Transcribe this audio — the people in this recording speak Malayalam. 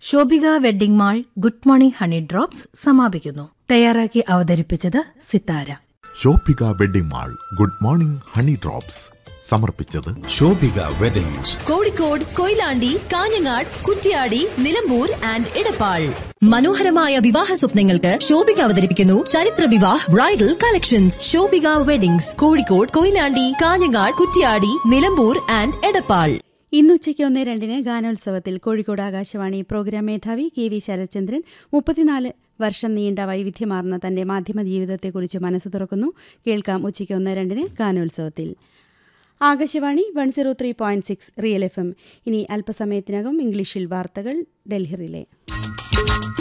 Shobhika wedding mall good morning honey drops സമാപിക്കുന്നു തയ്യാറാക്കി അവതരിപ്പിച്ചത് Sithara Shobhika wedding mall good morning honey drops സമർപ്പിച്ചത് ശോഭിക വെഡിങ്സ് കോഴിക്കോട് കൊയിലാണ്ടി കാഞ്ഞങ്ങാട് കുറ്റ്യാടി നിലമ്പൂർ ആൻഡ് ഇടപ്പാൾ മനോഹരമായ വിവാഹ സ്വപ്നങ്ങൾക്ക് ശോഭിക അവതരിപ്പിക്കുന്നു ചരിത്ര Vivah bridal collections Shobhika weddings Kozhikode Koyilandy Kanhangad Kuttiadi Nilambur and Edappal ഇന്ന് ഉച്ചയ്ക്ക് ഒന്ന് രണ്ടിന് ഗാനോത്സവത്തിൽ കോഴിക്കോട് ആകാശവാണി പ്രോഗ്രാം മേധാവി കെ വി ശരത്ചന്ദ്രൻ മുപ്പത്തിനാല് വർഷം നീണ്ട വൈവിധ്യമാർന്ന തന്റെ മാധ്യമ ജീവിതത്തെക്കുറിച്ച് മനസ്സ് തുറക്കുന്നു കേൾക്കാം ഉച്ചയ്ക്ക് ഒന്ന് രണ്ടിന് ഗാനോത്സവത്തിൽ Akashvani one zero three point six Real F M ഇനി അല്പസമയത്തിനകം ഇംഗ്ലീഷിൽ വാർത്തകൾ ഡൽഹി റിലേ